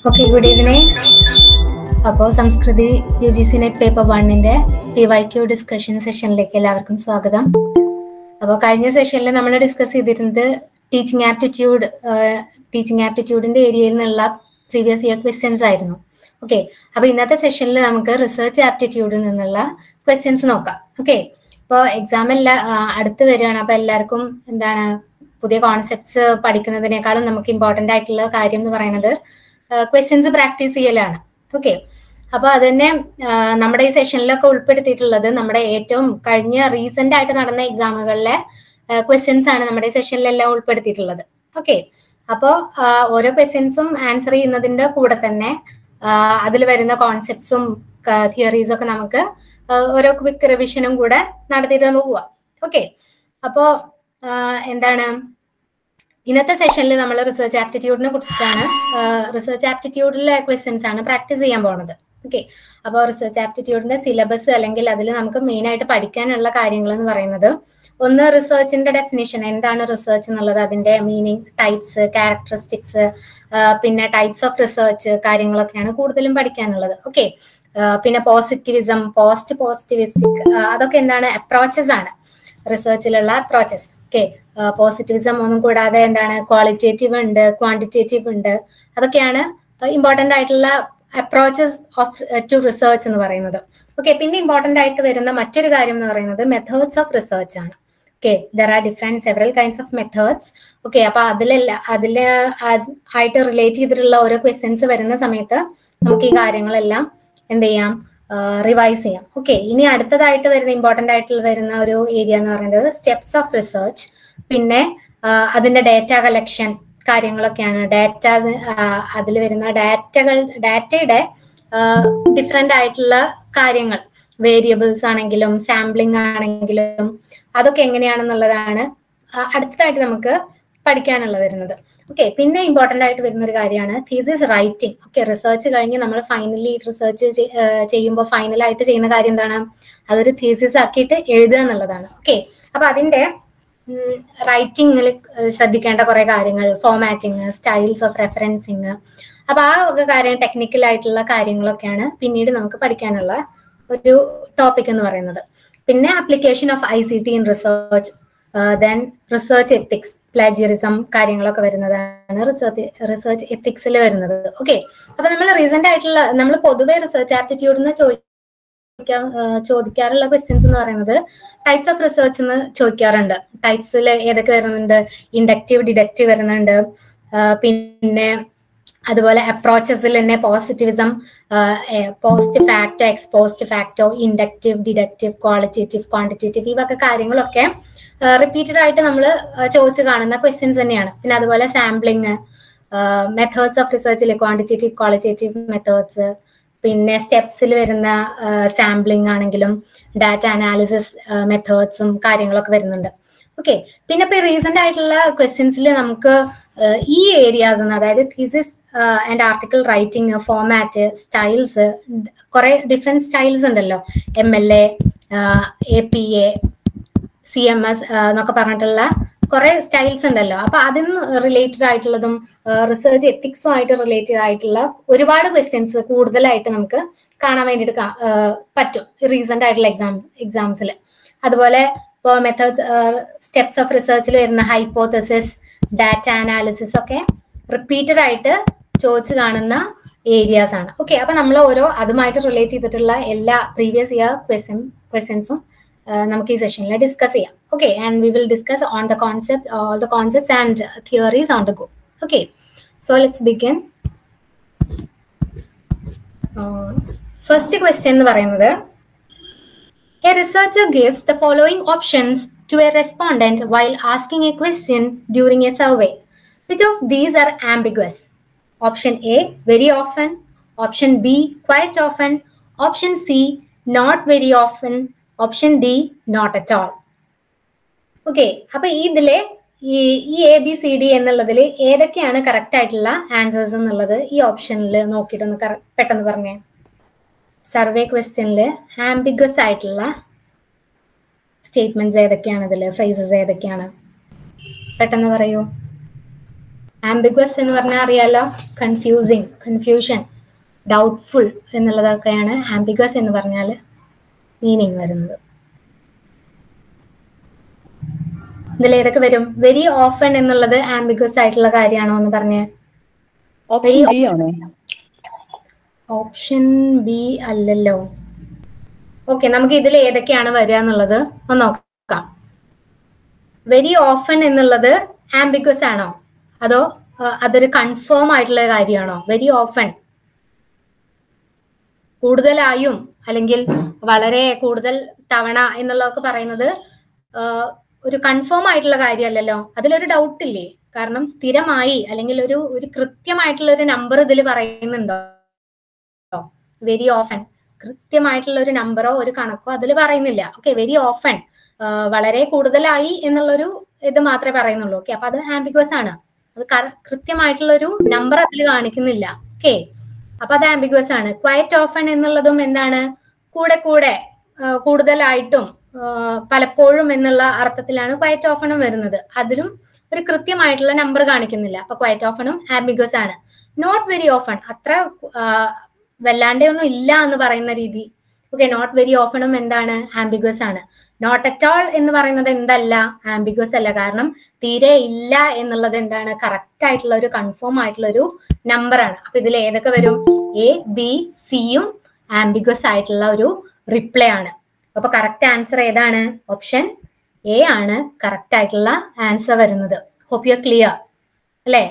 Okay good evening അപ്പോൾ Sanskriti U G C NET paper വണ്ണിന്റെ P Y Q discussion സെഷനിലേക്ക് എല്ലാവർക്കും സ്വാഗതം അപ്പോൾ കഴിഞ്ഞ സെഷനിൽ നമ്മൾ ഡിസ്കസ് ചെയ്തിരുന്നത് ടീച്ചിങ് ആപ്റ്റിറ്റ്യൂഡ് ടീച്ചിങ് ആപ്റ്റിറ്റ്യൂഡിന്റെ ഏരിയയിൽ നിന്നുള്ള പ്രീവിയസ് ഇയർ ക്വസ്റ്റ്യൻസ് ആയിരുന്നു ഓക്കെ അപ്പൊ ഇന്നത്തെ സെഷനിൽ നമുക്ക് റിസർച്ച് ആപ്റ്റിറ്റ്യൂഡിൽ നിന്നുള്ള ക്വസ്റ്റ്യൻസ് നോക്കാം ഓക്കെ ഇപ്പോൾ എക്സാം എല്ലാം അടുത്ത് വരികയാണ് അപ്പൊ എല്ലാവർക്കും എന്താണ് പുതിയ കോൺസെപ്റ്റ്സ് പഠിക്കുന്നതിനേക്കാളും നമുക്ക് ഇമ്പോർട്ടന്റ് ആയിട്ടുള്ള കാര്യം എന്ന് പറയുന്നത് ക്വസ്റ്റ്യൻസ് പ്രാക്ടീസ് ചെയ്യലാണ് ഓക്കെ അപ്പൊ അത് തന്നെ നമ്മുടെ ഈ സെഷനിലൊക്കെ ഉൾപ്പെടുത്തിയിട്ടുള്ളത് നമ്മുടെ ഏറ്റവും കഴിഞ്ഞ റീസെന്റ് ആയിട്ട് നടന്ന എക്സാമുകളിലെ ക്വസ്റ്റ്യൻസ് ആണ് നമ്മുടെ ഈ സെഷനിലെല്ലാം ഉൾപ്പെടുത്തിയിട്ടുള്ളത് ഓക്കെ അപ്പോൾ ഓരോ ക്വസ്റ്റ്യൻസും ആൻസർ ചെയ്യുന്നതിന്റെ കൂടെ തന്നെ അതിൽ വരുന്ന കോൺസെപ്റ്റ്സും തിയറീസും ഒക്കെ നമുക്ക് ഓരോ ക്വിക്ക് റിവിഷനും കൂടെ നടത്തിയിട്ട് നമുക്ക് പോവാം ഓക്കെ അപ്പോ എന്താണ് ഇന്നത്തെ സെഷനിൽ നമ്മൾ റിസർച്ച് ആപ്റ്റിറ്റ്യൂഡിനെ കുറിച്ചാണ് റിസർച്ച് ആപ്റ്റിറ്റ്യൂഡിലെ ക്വസ്റ്റ്യൻസ് ആണ് പ്രാക്ടീസ് ചെയ്യാൻ പോകുന്നത് ഓക്കെ അപ്പോൾ റിസർച്ച് ആപ്റ്റിറ്റ്യൂഡിന്റെ സിലബസ് അല്ലെങ്കിൽ അതിൽ നമുക്ക് മെയിൻ ആയിട്ട് പഠിക്കാനുള്ള കാര്യങ്ങൾ എന്ന് പറയുന്നത് ഒന്ന് റിസർച്ചിന്റെ ഡെഫിനിഷൻ എന്താണ് റിസർച്ച് എന്നുള്ളത് അതിന്റെ മീനിങ് ടൈപ്സ് ക്യാരക്ടറിസ്റ്റിക്സ് പിന്നെ ടൈപ്സ് ഓഫ് റിസർച്ച് കാര്യങ്ങളൊക്കെയാണ് കൂടുതലും പഠിക്കാനുള്ളത് ഓക്കെ പിന്നെ പോസിറ്റിവിസം പോസ്റ്റ് പോസിറ്റിവിസ്റ്റിക് അതൊക്കെ എന്താണ് അപ്രോച്ചസ് ആണ് റിസർച്ചിലുള്ള അപ്രോച്ചസ് ഓക്കെ പോസിറ്റിവിസം ഒന്നും കൂടാതെ എന്താണ് ക്വാളിറ്റേറ്റീവ് ഉണ്ട് ക്വാണ്ടിറ്റേറ്റീവ് ഉണ്ട് അതൊക്കെയാണ് ഇമ്പോർട്ടന്റ് ആയിട്ടുള്ള അപ്രോച്ചസ് ഓഫ് ടു റിസർച്ച് എന്ന് പറയുന്നത് ഓക്കെ പിന്നെ ഇമ്പോർട്ടന്റ് ആയിട്ട് വരുന്ന മറ്റൊരു കാര്യം എന്ന് പറയുന്നത് മെത്തേഡ്സ് ഓഫ് റിസർച്ച് ആണ് okay there are different several kinds of methods okay അപ്പൊ അതിലല്ല അതിൽ ആയിട്ട് റിലേറ്റ് ചെയ്തിട്ടുള്ള ഓരോ ക്വസ്റ്റ്യൻസ് വരുന്ന സമയത്ത് നമുക്ക് ഈ കാര്യങ്ങളെല്ലാം എന്ത് ചെയ്യാം റിവൈസ് ചെയ്യാം ഓക്കെ ഇനി അടുത്തതായിട്ട് വരുന്ന ഇമ്പോർട്ടന്റ് ആയിട്ട് വരുന്ന ഒരു ഏരിയ എന്ന് പറയുന്നത് സ്റ്റെപ്സ് ഓഫ് റിസർച്ച് പിന്നെ അതിന്റെ ഡേറ്റ കളക്ഷൻ കാര്യങ്ങളൊക്കെയാണ് ഡാറ്റ അതിൽ വരുന്ന ഡാറ്റകൾ ഡാറ്റയുടെ ഡിഫറെന്റ് ആയിട്ടുള്ള കാര്യങ്ങൾ വേരിയബിൾസ് ആണെങ്കിലും സാമ്പിളിംഗ് ആണെങ്കിലും അതൊക്കെ എങ്ങനെയാണെന്നുള്ളതാണ് അടുത്തതായിട്ട് നമുക്ക് പഠിക്കാനുള്ള വരുന്നത് ഓക്കെ പിന്നെ ഇമ്പോർട്ടന്റ് ആയിട്ട് വരുന്ന ഒരു കാര്യമാണ് തീസിസ് റൈറ്റിംഗ് ഓക്കെ റിസർച്ച് കഴിഞ്ഞ് നമ്മൾ ഫൈനലി റിസർച്ച് ചെയ്യുമ്പോൾ ഫൈനലായിട്ട് ചെയ്യുന്ന കാര്യം എന്താണ് അതൊരു തീസിസ് ആക്കിയിട്ട് എഴുതുക എന്നുള്ളതാണ് ഓക്കെ അപ്പൊ അതിന്റെ റൈറ്റിംഗിൽ ശ്രദ്ധിക്കേണ്ട കുറെ കാര്യങ്ങൾ ഫോമാറ്റിംഗ് സ്റ്റൈൽസ് ഓഫ് റെഫറൻസിങ് അപ്പൊ ആ ഒക്കെ കാര്യം ടെക്നിക്കൽ ആയിട്ടുള്ള കാര്യങ്ങളൊക്കെയാണ് പിന്നീട് നമുക്ക് പഠിക്കാനുള്ള ഒരു ടോപ്പിക് എന്ന് പറയുന്നത് പിന്നെ application of I C T in research then research ethics plagiarism കാര്യങ്ങളൊക്കെ വരുന്നതാണ് റിസർച്ച് റിസർച്ച് എത്തിക്സിൽ വരുന്നത് ഓക്കെ അപ്പൊ നമ്മൾ റീസെന്റ് ആയിട്ടുള്ള നമ്മൾ പൊതുവെ റിസർച്ച് ആപ്റ്റിറ്റ്യൂഡ് എന്ന് ചോദിക്കാൻ ചോദിക്കാറുള്ള ക്വസ്റ്റ്യൻസ് എന്ന് പറയുന്നത് ടൈപ്സ് ഓഫ് റിസർച്ച് എന്ന് ചോദിക്കാറുണ്ട് ടൈപ്സിൽ ഏതൊക്കെ വരുന്നുണ്ട് ഇൻഡക്റ്റീവ് ഡിഡക്റ്റീവ് വരുന്നുണ്ട് പിന്നെ അതുപോലെ അപ്രോച്ചസിൽ തന്നെ positivism post facto ex post facto inductive deductive qualitative quantitative ഇവയൊക്കെ കാര്യങ്ങളൊക്കെ റിപ്പീറ്റഡ് ആയിട്ട് നമ്മൾ ചോദിച്ചു കാണുന്ന ക്വസ്റ്റ്യൻസ് തന്നെയാണ് പിന്നെ അതുപോലെ സാമ്പിളിങ് മെത്തേഡ്സ് ഓഫ് റിസർച്ചിൽ ക്വാണ്ടിറ്റേറ്റീവ് ക്വാളിറ്റേറ്റീവ് മെത്തേഡ്സ് പിന്നെ സ്റ്റെപ്സിൽ വരുന്ന സാമ്പിളിംഗ് ആണെങ്കിലും ഡാറ്റ അനാലിസിസ് മെത്തേഡ്സും കാര്യങ്ങളൊക്കെ വരുന്നുണ്ട് ഓക്കെ പിന്നെ ഇപ്പൊ റീസെന്റ് ആയിട്ടുള്ള ക്വസ്റ്റ്യൻസിൽ നമുക്ക് ഈ ഏരിയാസ് അതായത് thesis and article writing format styles കുറെ ഡിഫറെന്റ് സ്റ്റൈൽസ് ഉണ്ടല്ലോ M L A A P A C M S എന്നൊക്കെ പറഞ്ഞിട്ടുള്ള കുറെ സ്റ്റൈൽസ് ഉണ്ടല്ലോ അപ്പൊ അതിന് റിലേറ്റഡ് ആയിട്ടുള്ളതും റിസർച്ച് എത്തിക്സും ആയിട്ട് റിലേറ്റഡ് ആയിട്ടുള്ള ഒരുപാട് ക്വസ്റ്റ്യൻസ് കൂടുതലായിട്ട് നമുക്ക് കാണാൻ വേണ്ടിയിട്ട് പറ്റും റീസെന്റ് ആയിട്ടുള്ള എക്സാം എക്സാംസിൽ അതുപോലെ ഇപ്പോൾ മെത്തേഡ്സ് സ്റ്റെപ്സ് ഓഫ് റിസർച്ചിൽ വരുന്ന ഹൈപ്പോത്തസിസ് ഡാറ്റ അനാലിസിസ് ഒക്കെ റിപ്പീറ്റഡ് ആയിട്ട് ചോദിച്ചു കാണുന്ന ഏരിയാസ് ആണ് ഓക്കെ അപ്പൊ നമ്മൾ ഓരോ അതുമായിട്ട് റിലേറ്റ് ചെയ്തിട്ടുള്ള എല്ലാ പ്രീവിയസ് ഇയർ ക്വസ്റ്റ്യൻ ക്വസ്റ്റ്യൻസും നമുക്ക് ഈ സെഷനിൽ ഡിസ്കസ് ചെയ്യാം okay and we will discuss on the concept all the concepts and theories on the go okay so let's begin first question എന്ന് പറയുന്നത് a researcher gives the following options to a respondent while asking a question during a survey. Which of these are ambiguous? Option A, very often. Option B, quite often. Option C, not very often. Option D, not at all. Okay അപ്പൊ ഇതിലെ ഈ ഈ A B C D എന്നുള്ളതിൽ ഏതൊക്കെയാണ് correct ആയിട്ടുള്ള answers എന്നുള്ളത് ഈ ഓപ്ഷനിൽ നോക്കിയിട്ടൊന്ന് പെട്ടെന്ന് പറഞ്ഞേ സർവേ ക്വസ്റ്റ്യനിൽ ആംബിഗസ് ആയിട്ടുള്ള സ്റ്റേറ്റ്മെന്റ്സ് ഏതൊക്കെയാണ് ഇതിൽ ഫ്രേസസ് ഏതൊക്കെയാണ് പെട്ടെന്ന് പറയൂ ആംബിഗ്വസ് എന്ന് പറഞ്ഞാൽ അറിയാലോ കൺഫ്യൂസിങ് കൺഫ്യൂഷൻ ഡൗട്ട്ഫുൾ എന്നുള്ളതൊക്കെയാണ് ആംബിഗ്വസ് എന്ന് പറഞ്ഞാൽ മീനിങ് വരുന്നത് ഇതിൽ ഏതൊക്കെ വരും വെരി ഓഫൺ എന്നുള്ളത് ആംബിഗ്വസ് ആയിട്ടുള്ള കാര്യമാണോ എന്ന് പറഞ്ഞ് ഓപ്ഷൻ ബി ആണോ ഓപ്ഷൻ ബി അല്ലല്ലോ ഓക്കെ നമുക്ക് ഇതിൽ ഏതൊക്കെയാണ് വരിക എന്നുള്ളത് ഒന്ന് നോക്കാം വെരി ഓഫൺ എന്നുള്ളത് ആംബിഗ്വസ് ആണോ അതോ ആ, അതൊരു കൺഫേം ആയിട്ടുള്ള കാര്യമാണോ വെരി ഓഫൺ കൂടുതലായും അല്ലെങ്കിൽ വളരെ കൂടുതൽ തവണ എന്നുള്ളതൊക്കെ പറയുന്നത് ആ, ഒരു കൺഫേം ആയിട്ടുള്ള കാര്യമല്ലല്ലോ അതിലൊരു ഡൗട്ട് ഇല്ലേ കാരണം സ്ഥിരമായി അല്ലെങ്കിൽ ഒരു ഒരു കൃത്യമായിട്ടുള്ള ഒരു നമ്പർ ഇതിൽ പറയുന്നുണ്ടോ വെരി ഓഫൺ കൃത്യമായിട്ടുള്ള ഒരു നമ്പറോ ഒരു കണക്കോ അതിൽ പറയുന്നില്ല ഓക്കെ വെരി ഓഫൺ വളരെ കൂടുതലായി എന്നുള്ളൊരു ഇത് മാത്രമേ പറയുന്നുള്ളൂ ഓക്കെ അപ്പൊ അത് ആംബിഗ്വസ് ആണ് അത് കറ- കൃത്യമായിട്ടുള്ള ഒരു നമ്പർ അതിൽ കാണിക്കുന്നില്ല ഓക്കെ അപ്പൊ അത് ആംബിഗ്വസ് ആണ് ക്വയറ്റ് ഓഫൺ എന്നുള്ളതും എന്താണ് കൂടെ കൂടെ ആ, കൂടുതലായിട്ടും ആ, പലപ്പോഴും എന്നുള്ള അർത്ഥത്തിലാണ് ക്വയറ്റ് ഓഫണും വരുന്നത് അതിലും ഒരു കൃത്യമായിട്ടുള്ള നമ്പർ കാണിക്കുന്നില്ല അപ്പൊ ക്വയറ്റ് ഓഫണും ആംബിഗ്വസ് ആണ് നോട്ട് വെരി ഓഫൺ അത്ര ആ, വല്ലാണ്ടേ ഒന്നും ഇല്ല എന്ന് പറയുന്ന രീതി ഓക്കെ നോട്ട് വെരി ഓഫണും എന്താണ് ആംബിഗ്വസ് ആണ് നോട്ട് അറ്റ് ഓൾ എന്ന് പറയുന്നത് എന്തല്ല ആംബിഗ്വസ് അല്ല കാരണം തീരെ ഇല്ല എന്നുള്ളത് എന്താണ് കറക്റ്റ് ആയിട്ടുള്ള ഒരു കൺഫേം ആയിട്ടുള്ള ഒരു നമ്പർ ആണ് അപ്പൊ ഇതിൽ ഏതൊക്കെ വരും എ ബി സിയും ആംബിഗ്വസ് ആയിട്ടുള്ള ഒരു റിപ്ലൈ ആണ് അപ്പൊ കറക്റ്റ് ആൻസർ ഏതാണ് ഓപ്ഷൻ എ ആണ് കറക്റ്റ് ആയിട്ടുള്ള ആൻസർ വരുന്നത് ഹോപ്പ് യു ക്ലിയർ അല്ലേ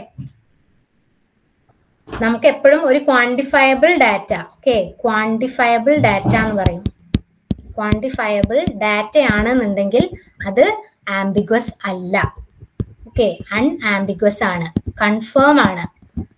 നമുക്ക് എപ്പോഴും ഒരു quantifiable data okay quantifiable data എന്ന് പറയും ക്വാണ്ടിഫയബിൾ ഡാറ്റ ആണെന്നുണ്ടെങ്കിൽ അത് ആംബിഗ്വസ് അല്ല ഓക്കെ അൺആംബിഗ്വസ് ആണ് കൺഫേം ആണ്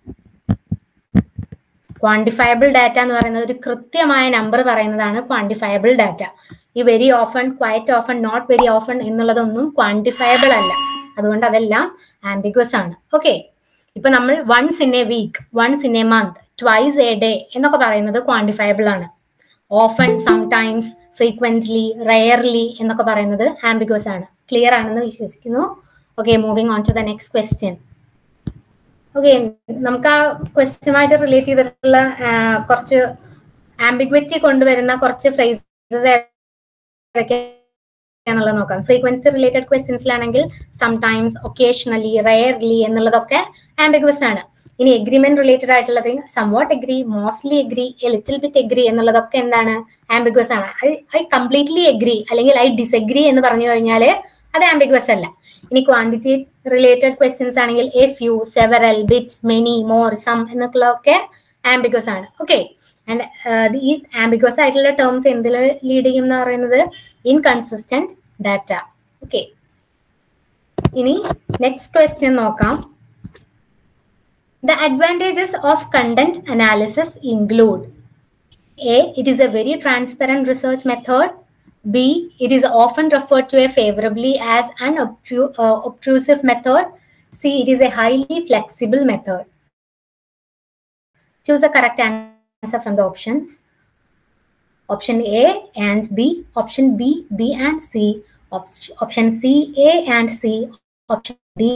ക്വാണ്ടിഫയബിൾ ഡാറ്റ എന്ന് പറയുന്നത് ഒരു കൃത്യമായ നമ്പർ പറയുന്നതാണ് ക്വാണ്ടിഫയബിൾ ഡാറ്റ ഈ very often quite often not very often എന്നുള്ളതൊന്നും ക്വാണ്ടിഫയബിൾ അല്ല അതുകൊണ്ട് അതെല്ലാം ആംബിഗ്വസ് ആണ് ഓക്കെ ഇപ്പൊ നമ്മൾ once in A week once in a month twice a day എന്നൊക്കെ പറയുന്നത് ക്വാണ്ടിഫയബിൾ ആണ് ഓഫൺ സംടൈംസ് ഫ്രീക്വന്റ്ലി റയർലി എന്നൊക്കെ പറയുന്നത് ആംബിഗ്വസ് ആണ് ക്ലിയർ ആണെന്ന് വിശ്വസിക്കുന്നു okay moving on to the next question okay നമുക്ക് ആ ക്വസ്റ്റ്യനുമായിട്ട് റിലേറ്റ് ചെയ്തിട്ടുള്ള ആ, കുറച്ച് ആംബിഗ്വിറ്റി കൊണ്ടുവരുന്ന കുറച്ച് ഫ്രേസസ് ഏതൊക്കെയാണെന്നുള്ളത് നോക്കാം ഫ്രീക്വൻസി റിലേറ്റഡ് ക്വസ്റ്റ്യൻസിലാണെങ്കിൽ സംടൈംസ് ഒക്കേഷണലി റയർലി എന്നുള്ളതൊക്കെ ആംബിഗ്വസ് ആണ് ഇനി എഗ്രിമെന്റ് റിലേറ്റഡ് ആയിട്ടുള്ളത് somewhat agree mostly agree a little bit agree എന്നുള്ളതൊക്കെ എന്താണ് ആംബിഗ്വസ് ആണ് ഐ കംപ്ലീറ്റ്ലി എഗ്രി അല്ലെങ്കിൽ ഐ ഡിസഗ്രി എന്ന് പറഞ്ഞു കഴിഞ്ഞാൽ അത് ആംബിഗ്വസ് അല്ല ഇനി ക്വാണ്ടിറ്റി റിലേറ്റഡ് ക്വസ്റ്റ്യൻസ് ആണെങ്കിൽ a few several bit many more some എന്നൊക്കെയുള്ളതൊക്കെ ആംബിഗ്വസ് ആണ് ഓക്കെ ആൻഡ് ഈ ആംബിഗ്വസ് ആയിട്ടുള്ള ടേംസ് എന്തിൽ ലീഡ് ചെയ്യും എന്ന് പറയുന്നത് ഇൻകൺസിസ്റ്റന്റ് ഡാറ്റ ഓക്കെ ഇനി നെക്സ്റ്റ് ക്വസ്റ്റ്യൻ നോക്കാം The advantages of content analysis include A. It is a very transparent research method. B. It is often referred to a favorably as an obtru- uh, obtrusive method. C. It is a highly flexible method. Choose the correct answer from the options. Option A and B. Option B, B and C. Op- option C, A and C. Option D,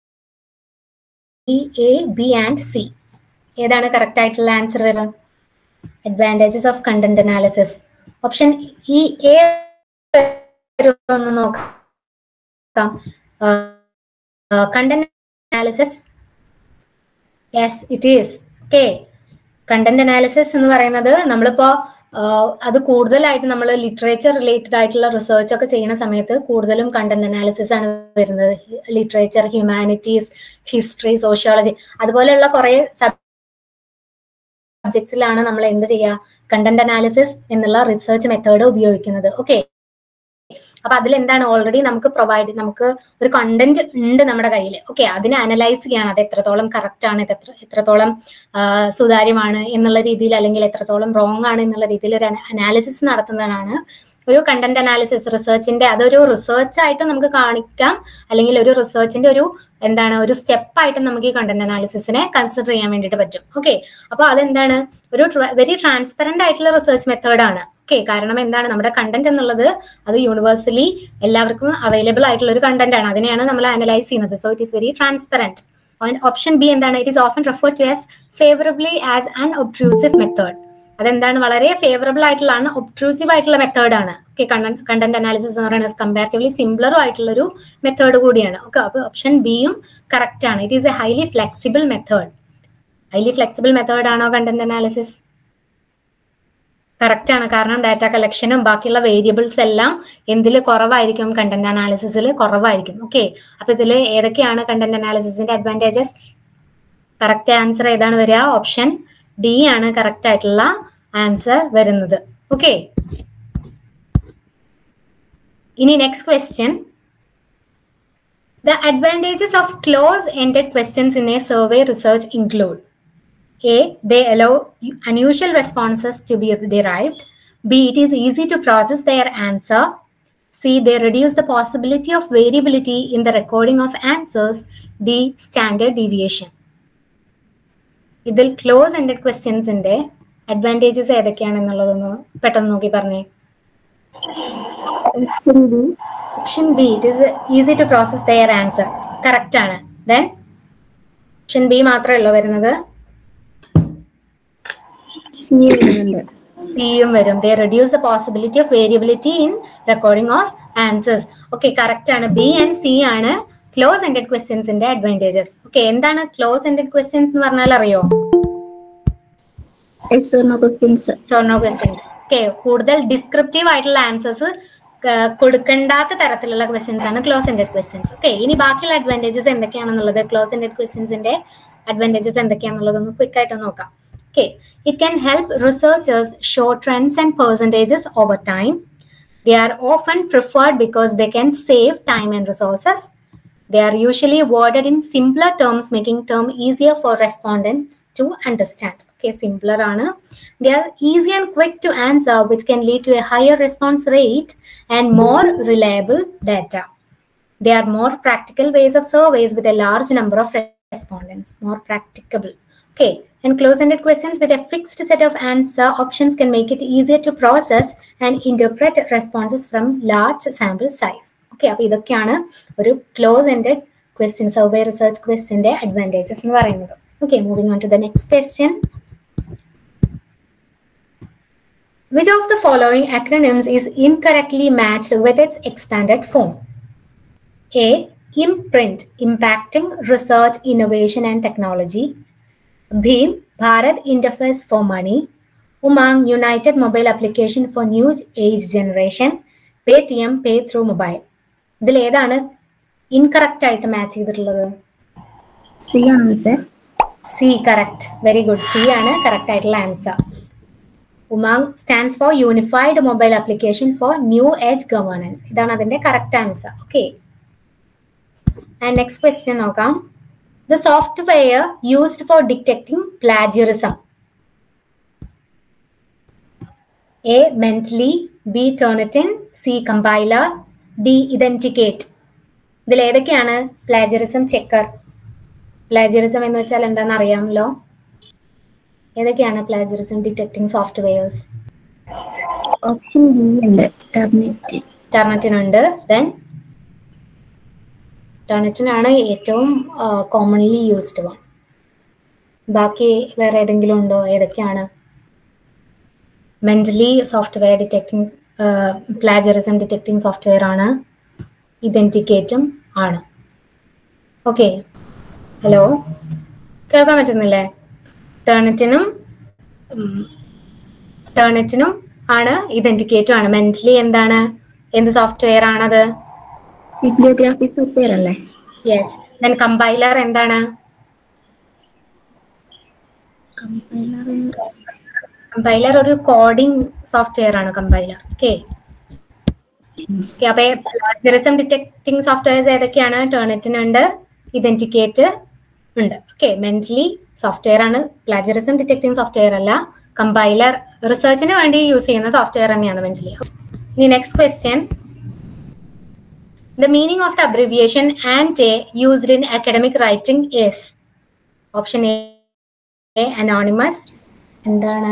A B and C ഏതാണ് correct ആയിട്ടുള്ള answer വരിക advantages of content analysis option ഈ A ഒന്ന് നോക്കാം content analysis yes it is okay content analysis എന്ന് പറയുന്നത് നമ്മളിപ്പോ ആഹ് അത് കൂടുതലായിട്ട് നമ്മൾ ലിറ്ററേച്ചർ റിലേറ്റഡ് ആയിട്ടുള്ള റിസർച്ച് ഒക്കെ ചെയ്യുന്ന സമയത്ത് കൂടുതലും കണ്ടന്റ് അനാലിസിസ് ആണ് വരുന്നത് ലിറ്ററേച്ചർ ഹ്യൂമാനിറ്റീസ് ഹിസ്റ്ററി സോഷ്യോളജി അതുപോലെയുള്ള കുറെ സബ്ജക്ട്സിലാണ് നമ്മൾ എന്ത് ചെയ്യുക കണ്ടന്റ് അനാലിസിസ് എന്നുള്ള റിസർച്ച് മെത്തേഡ് ഉപയോഗിക്കുന്നത് ഓക്കെ അപ്പൊ അതിൽ എന്താണ് ഓൾറെഡി നമുക്ക് പ്രൊവൈഡ് നമുക്ക് ഒരു കണ്ടന്റ് ഉണ്ട് നമ്മുടെ കയ്യിൽ ഓക്കെ അതിനെ അനലൈസ് ചെയ്യാണ് അത് എത്രത്തോളം കറക്റ്റ് ആണ് ഇത് എത്ര എത്രത്തോളം ആ, സുതാര്യമാണ് എന്നുള്ള രീതിയിൽ അല്ലെങ്കിൽ എത്രത്തോളം റോങ് ആണ് എന്നുള്ള രീതിയിൽ ഒരു അനാലിസിസ് നടത്തുന്നതാണ് ഒരു കണ്ടന്റ് അനാലിസിസ് റിസർച്ചിന്റെ അതൊരു റിസർച്ച് ആയിട്ട് നമുക്ക് കാണിക്കാം അല്ലെങ്കിൽ ഒരു റിസർച്ചിന്റെ ഒരു എന്താണ് ഒരു സ്റ്റെപ്പ് ആയിട്ട് നമുക്ക് ഈ കണ്ടന്റ് അനാലിസിസിനെ കൺസിഡർ ചെയ്യാൻ വേണ്ടിയിട്ട് പറ്റും ഓക്കെ അപ്പൊ അതെന്താണ് ഒരു വെരി ട്രാൻസ്പെറന്റ് ആയിട്ടുള്ള റിസർച്ച് മെത്തേഡാണ് ഓക്കെ കാരണം എന്താണ് നമ്മുടെ കണ്ടന്റ് എന്നുള്ളത് അത് യൂണിവേഴ്സലി എല്ലാവർക്കും അവൈലബിൾ ആയിട്ടുള്ള ഒരു കണ്ടന്റ് ആണ് അതിനെയാണ് നമ്മൾ അനലൈസ് ചെയ്യുന്നത് so it is very transparent option B എന്താണ് it is often refer to as favourably as unobtrusive method അതെന്താണ് വളരെ ഫേവറബിൾ ആയിട്ടുള്ള ഒബ്ട്രൂസീവ് ആയിട്ടുള്ള മെത്തേഡ് ആണ് ഓക്കെ കണ്ടന്റ് അനാലിസിസ് എന്ന് പറയുന്നത് കമ്പാരിറ്റീവ്ലി സിംപ്ലറും ആയിട്ടുള്ള ഒരു മെത്തേഡ് കൂടിയാണ് ഓക്കെ അപ്പൊ ഓപ്ഷൻ ബിയും കറക്റ്റ് ആണ് it is a highly flexible method highly flexible method ആണോ കണ്ടന്റ് അനാലിസിസ് കറക്റ്റ് ആണ് കാരണം ഡാറ്റ കളക്ഷനും ബാക്കിയുള്ള വേരിയബിൾസ് എല്ലാം എന്തിൽ കുറവായിരിക്കും കണ്ടന്റ് അനാലിസിസിൽ കുറവായിരിക്കും ഓക്കെ അപ്പൊ ഇതിൽ ഏതൊക്കെയാണ് കണ്ടന്റ് അനാലിസിസിന്റെ അഡ്വാൻറ്റേജസ് കറക്റ്റ് ആൻസർ ഏതാണ് വരിക ഓപ്ഷൻ ഡി ആണ് കറക്റ്റ് ആയിട്ടുള്ള ആൻസർ വരുന്നത് ഓക്കെ ഇനി next question the advantages of close ended questions in a survey research include A. They allow unusual responses to be derived. B. It is easy to process their answer. C. They reduce the possibility of variability in the recording of answers. D. Standard deviation. ഇതിൽ close ended ക്വസ്റ്റ്യൻസിന്റെ advantages ഏതൊക്കെയാണെന്നുള്ളതൊന്ന് പെട്ടെന്ന് നോക്കി പറഞ്ഞേ option B it is easy to process their answer correct ആണ് then option B മാത്രമേ ഉള്ളൂ വരുന്നത് സിയും വരും they reduce the possibility of variability in recording of answers okay correct ആണ് ബി ആൻഡ് സി ആണ് ക്ലോസ് എൻഡഡ് ക്വസ്റ്റ്യൻസിന്റെ അഡ്വാൻറ്റേജസ് ഓക്കെ എന്താണ് ക്ലോസ് എൻഡഡ് ക്വസ്റ്റ്യൻസ് എന്ന് പറഞ്ഞാൽ അറിയോ സോർണോ ക്വസ്റ്റ്യൻസ് ഓക്കെ കൂടുതൽ ഡിസ്ക്രിപ്റ്റീവ് ആയിട്ടുള്ള ആൻസേഴ്സ് കൊടുക്കേണ്ടാത്ത തരത്തിലുള്ള ക്വസ്റ്റ്യൻസ് ആണ് ക്ലോസ് എൻഡഡ് ക്വസ്റ്റ്യൻസ് ഓക്കെ ഇനി ബാക്കിയുള്ള അഡ്വാൻറ്റേജസ് എന്തൊക്കെയാണെന്നുള്ളത് ക്ലോസ് എൻഡഡ് ക്വസ്റ്റ്യൻസിന്റെ അഡ്വാൻറ്റേജസ് എന്തൊക്കെയാണെന്നുള്ളത് ക്വിക്ക് ആയിട്ട് നോക്കാം Okay, it can help researchers show trends and percentages over time. They are often preferred because they can save time and resources. They are usually worded in simpler terms, making term easier for respondents to understand. Okay, simpler ആണ്. They are easy and quick to answer, which can lead to a higher response rate and more reliable data. They are more practical ways of surveys with a large number of respondents, more practicable. Okay, and close-ended questions with a fixed set of answer options can make it easier to process and interpret responses from large sample size. Okay, അപ്പോൾ ഇതൊക്കെയാണ് ഒരു close ended question survey research ക്വസ്റ്റ്യൻ്റെ advantages എന്ന് പറയുന്നത് okay moving on to the next question Which of the following acronyms is incorrectly matched with its expanded form? A. Imprint, Impacting Research, Innovation and Technology. Bheem, Bharat Interface for Money. Umang, United Mobile Application for New Age Generation. Paytm, Pay Through Mobile. ഇതിൽ ഏതാണ് incorrect ആയിട്ട് match ചെയ്തിട്ടുള്ളത് C ആണ് മിസ്സേ C correct very good C ആണ് correct ആയിട്ടുള്ള answer UMANG stands for unified mobile application for new age governance ഇതാണ് അതിന്റെ correct answer okay and next question നോക്കാം the software used for detecting plagiarism. A. Mentally. B. Turnitin. C. Compiler. D. Identicate. ഇതിൽ ഏതൊക്കെയാണ് plagiarism checker plagiarism എന്ന് വെച്ചാൽ എന്താണെന്ന് അറിയാമല്ലോ ഏതൊക്കെയാണ് plagiarism detecting softwares option B ഉണ്ട് ടെർമിനേറ്റ് ടെർണറ്റിനുണ്ട് ദെൻ ടെർണറ്റിനാണ് ഏറ്റവും കോമൺലി യൂസ്ഡ് വൺ ബാക്കി വേറെ ഏതെങ്കിലും ഉണ്ടോ ഏതൊക്കെയാണ് Mendeley software detecting plagiarism detecting software ആണ് ഇതൻറ്റിക്കേറ്റും ആണ് ഓക്കെ ഹലോ കേൾക്കാൻ പറ്റുന്നില്ലേ ടേണറ്റിനും ടേണറ്റിനും ആണ് ഇതൻറ്റിക്കേറ്റും ആണ് മെന്റലി എന്താണ് എന്ത് സോഫ്റ്റ്വെയർ ആണത് ബിബ്ലിയോഗ്രാഫി സോഫ്റ്റ്വെയർ അല്ലേ യെസ് ദെൻ കമ്പൈലർ എന്താണ് കമ്പൈലർ കമ്പൈലർ ഒരു കോഡിംഗ് സോഫ്റ്റ്വെയർ ആണ് കമ്പൈലർ ഓക്കെ അപ്പൊ പ്ലാജറിസം ഡിറ്റക്ടിങ് സോഫ്റ്റ്വെയർസ് ഏതൊക്കെയാണ് ടേണറ്റിനുണ്ട് ഇതന്റിക്കേറ്റ് ഉണ്ട് ഓക്കെ മെന്റലി സോഫ്റ്റ്വെയർ ആണ് പ്ലാജറിസം ഡിറ്റക്ടിങ് സോഫ്റ്റ്വെയർ അല്ല കമ്പൈലർ റിസർച്ചിന് വേണ്ടി യൂസ് ചെയ്യുന്ന സോഫ്റ്റ്വെയർ തന്നെയാണ് മെന്റലി ഇനി next question The meaning of the abbreviation ANTE used in academic writing is option A, anonymous. എന്താണ്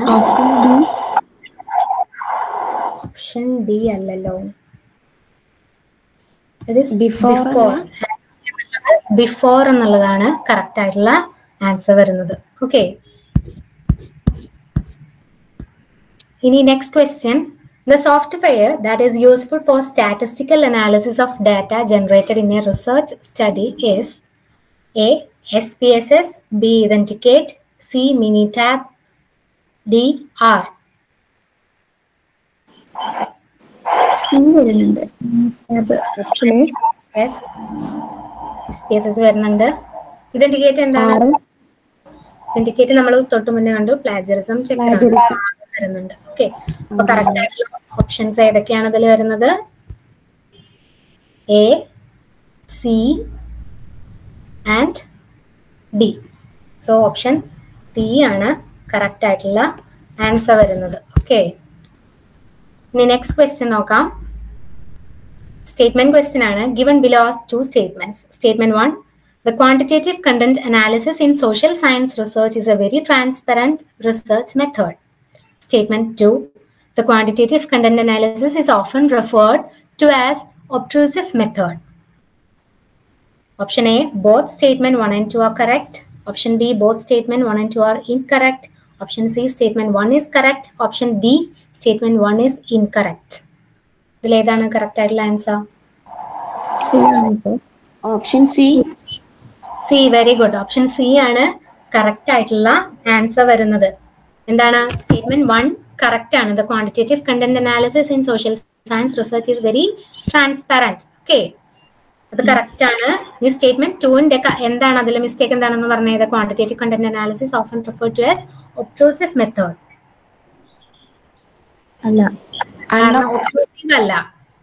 ഓപ്ഷൻ ബി അല്ലല്ലോ It is Before before. Before എന്നുള്ളതാണ് കറക്റ്റ് ആയിട്ടുള്ള ആൻസർ വരുന്നത് ഓക്കെ ഇനി next question the software that is useful for statistical analysis of data generated in a research study is A S P S S B iThenticate C Minitab D R C വരുന്നുണ്ട് tab option A S S P S S വരുന്നുണ്ട് iThenticate എന്താണ് ആറ് syndicate നമ്മൾ തൊട്ട് മുന്നേ കണ്ടു plagiarism Plagiarism. വരുന്നുണ്ട് okay അപ്പൊ കറക്റ്റ് ആയിട്ടുള്ള ഓപ്ഷൻസ് ഏതൊക്കെയാണ് ഇതിൽ വരുന്നത് A C and D so option C ആണ് കറക്റ്റ് ആയിട്ടുള്ള ആൻസർ വരുന്നത് ഓക്കെ ഇനി നെക്സ്റ്റ് ക്വസ്റ്റ്യൻ നോക്കാം സ്റ്റേറ്റ്മെന്റ് ക്വസ്റ്റ്യൻ ആണ് given below two statements statement one The quantitative content analysis in social science research is a very transparent research method. Statement 2. The quantitative content analysis is often referred to as obtrusive method. Option A, both statement 1 and 2 are correct. Option B, both statement 1 and 2 are incorrect. Option C, statement 1 is correct. Option D, statement 1 is incorrect. ഇതിൽ ഏതാണ് correct ആയിട്ടുള്ള answer C ആണ് option C C very good option C ആണ് correct ആയിട്ടുള്ള answer വരുന്നത് എന്താണ് statement one correct ആണ് the quantitative content analysis in social science research is very transparent okay അത് കറക്റ്റ് ആണ് ഈ സ്റ്റേറ്റ്മെന്റ് ടുവിന്റെ എന്താണ് അതിൽ മിസ്റ്റേക്ക് എന്താണെന്ന് പറഞ്ഞത് quantitative content analysis often refer to as obtrusive method അല്ല കാരണം ഒബ്ട്രൂസീവ് അല്ല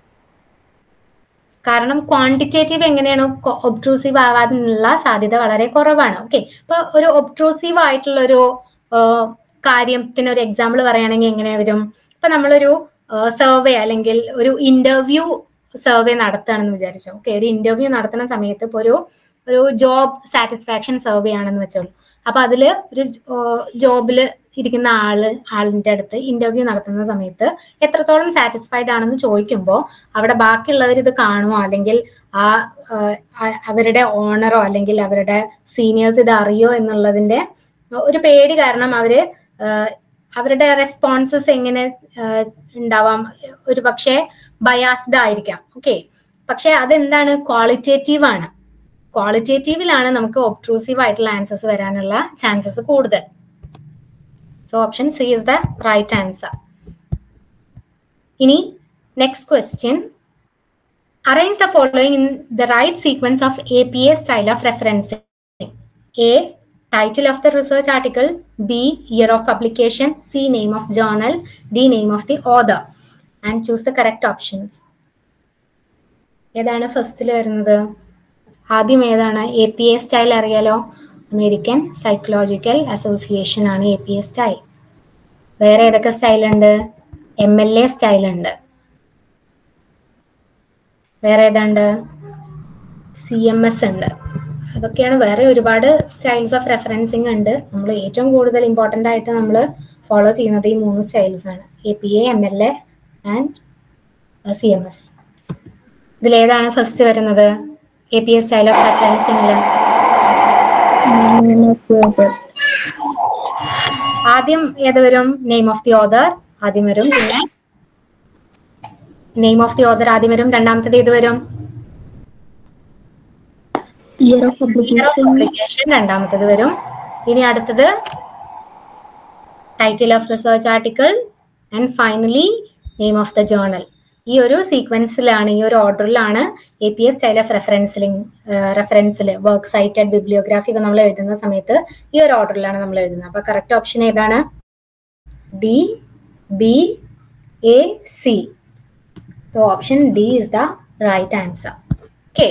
കാരണം ക്വാണ്ടിറ്റേറ്റീവ് എങ്ങനെയാണ് ഒബ്ട്രൂസീവ് ആവാനുള്ള സാധ്യത വളരെ കുറവാണ് ഓക്കെ ഇപ്പൊ ഒരു ഒബ്ട്രൂസീവ് ആയിട്ടുള്ള ഒരു കാര്യത്തിന് ഒരു എക്സാമ്പിൾ പറയുകയാണെങ്കിൽ എങ്ങനെ വരും ഇപ്പൊ നമ്മളൊരു സർവേ അല്ലെങ്കിൽ ഒരു ഇന്റർവ്യൂ സർവേ നടത്തുകയാണെന്ന് വിചാരിച്ചു ഓക്കെ ഒരു ഇന്റർവ്യൂ നടത്തുന്ന സമയത്ത് ഇപ്പൊ ഒരു ഒരു ജോബ് സാറ്റിസ്ഫാക്ഷൻ സർവേ ആണെന്ന് വെച്ചോളൂ അപ്പൊ അതില് ഒരു ജോബിൽ ഇരിക്കുന്ന ആള് ആളിന്റെ അടുത്ത് ഇന്റർവ്യൂ നടത്തുന്ന സമയത്ത് എത്രത്തോളം സാറ്റിസ്ഫൈഡ് ആണെന്ന് ചോദിക്കുമ്പോൾ അവിടെ ബാക്കിയുള്ളവർ ഇത് കാണുമോ അല്ലെങ്കിൽ ആ അവരുടെ ഓണറോ അല്ലെങ്കിൽ അവരുടെ സീനിയേഴ്സ് ഇത് അറിയോ എന്നുള്ളതിന്റെ ഒരു പേടി കാരണം അവര് അവരുടെ റെസ്പോൺസസ് എങ്ങനെ ഉണ്ടാവാം ഒരു പക്ഷേ ബയാസ്ഡ് ആയിരിക്കാം ഓക്കെ പക്ഷെ അതെന്താണ് ക്വാളിറ്റേറ്റീവ് ആണ് ക്വാളിറ്റേറ്റീവിലാണ് നമുക്ക് ഒബ്ട്രൂസീവ് ആയിട്ടുള്ള ആൻസേഴ്സ് വരാനുള്ള ചാൻസസ് കൂടുതൽ so option C is the right answer ഇനി next question arrange the following in the right sequence of A P A style of referencing A title of the research article b year of publication c name of journal d name of the author and choose the correct options ഏതാണ് ഫസ്റ്റിൽ വരുന്നത് ആദ്യം ഏതാണ് A P A style അറിയാലോ American psychological association ആണ് A P A style വേറെ ഏതൊക്കെ style ഉണ്ട് എം എൽ എ സ്റ്റൈൽ ഉണ്ട് വേറെ ഏതാണ്ട് സി എം എസ് ഉണ്ട് അതൊക്കെയാണ് വേറെ ഒരുപാട് സ്റ്റൈൽസ് ഓഫ് റെഫറൻസിങ് ഉണ്ട് നമ്മൾ ഏറ്റവും കൂടുതൽ ഇമ്പോർട്ടൻ്റ് ആയിട്ട് നമ്മൾ ഫോളോ ചെയ്യുന്നത് ഈ മൂന്ന് സ്റ്റൈൽസ് ആണ് A P A M L A and C M S ഇതിലേതാണ് ഫസ്റ്റ് വരുന്നത് A P A style of റെഫറൻസിംഗിൽ ആദ്യം ഏത് വരും നെയിം ഓഫ് ദി ഓദർ ആദ്യം വരും പിന്നെ നെയിം ഓഫ് ദി ഓദർ ആദ്യം വരും രണ്ടാമത്തത് ഏത് വരും ഇയർ ഓഫ് പബ്ലിക്കേഷൻ പബ്ലിക്കേഷൻ രണ്ടാമത്തത് വരും ഇനി അടുത്തത് title of research article and finally name of the journal ഈ ഒരു സീക്വൻസിലാണ് ഈ ഒരു ഓർഡറിലാണ് A P S style of റെഫറൻസിലിംഗ് റെഫറൻസിൽ വർക്ക് സൈറ്റഡ് ബിബ്ലിയോഗ്രാഫി ഒക്കെ നമ്മൾ എഴുതുന്ന സമയത്ത് ഈ ഒരു ഓർഡറിലാണ് നമ്മൾ എഴുതുന്നത് അപ്പൊ കറക്റ്റ് ഓപ്ഷൻ ഏതാണ് D B A C option D is the right answer okay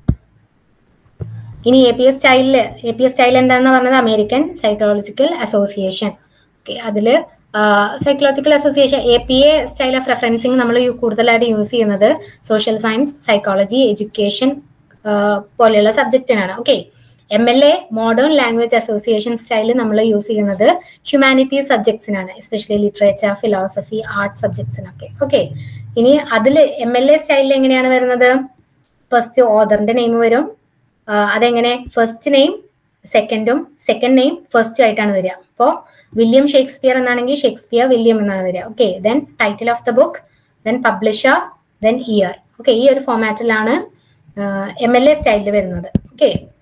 ഇനി എ പി എസ് സ്റ്റൈലില് എ പി എസ് സ്റ്റൈൽ എന്താണെന്ന് പറഞ്ഞത് അമേരിക്കൻ സൈക്കോളജിക്കൽ അസോസിയേഷൻ ഓക്കെ അതില് psychological association A P A style of referencing നമ്മൾ കൂടുതലായിട്ട് use ചെയ്യുന്നത് social science psychology education പോലെയുള്ള സബ്ജക്റ്റിനാണ് okay M L A modern language association style നമ്മൾ യൂസ് ചെയ്യുന്നത് ഹ്യൂമാനിറ്റീസ് സബ്ജക്ട്സിനാണ് especially literature philosophy art സബ്ജക്ട്സിനൊക്കെ okay ഇനി അതിൽ എം എൽ എ സ്റ്റൈലിൽ എങ്ങനെയാണ് വരുന്നത് ഫസ്റ്റ് ഓദറിന്റെ നെയിം വരും അതെങ്ങനെ ഫസ്റ്റ് നെയിം സെക്കൻഡും സെക്കൻഡ് നെയിം ഫസ്റ്റ് ആയിട്ടാണ് വരിക അപ്പോൾ വില്യം ഷേക്സ്പിയർ എന്നാണെങ്കിൽ ഷേക്സ്പിയർ വില്യം എന്നാണ് വരിക okay then title of the book then publisher then year okay ഈ ഒരു ഫോമാറ്റിലാണ് എം എൽ എ സ്റ്റൈലിൽ വരുന്നത് ഓക്കെ